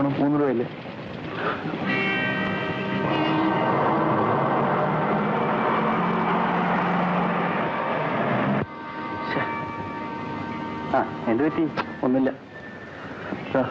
മൂന്ന് രൂപയല്ലേ ശ്ശെ. ആ എന്ത് പറ്റി ഒന്നുമില്ല ആ.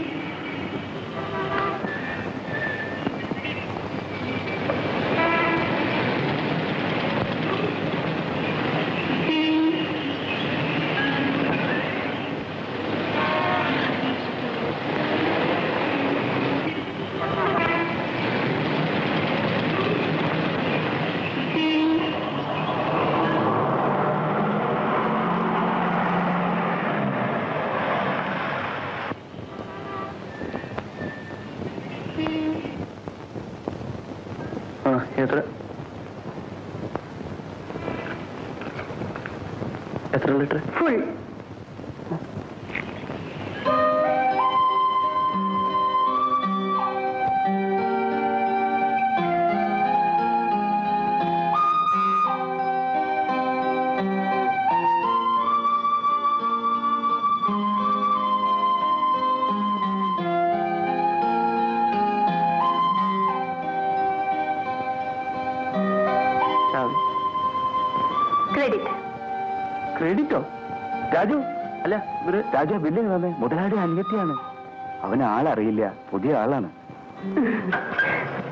ആ എത്ര എത്ര ലിറ്റർ ഫുൾ ക്രെഡിറ്റ് ക്രെഡിറ്റോ രാജു അല്ല ഇവര് രാജു ബില്ലിന് വന്നേ മുതലാളി അനിയത്തിയാണ് അവന് ആളറിയില്ല പുതിയ ആളാണ്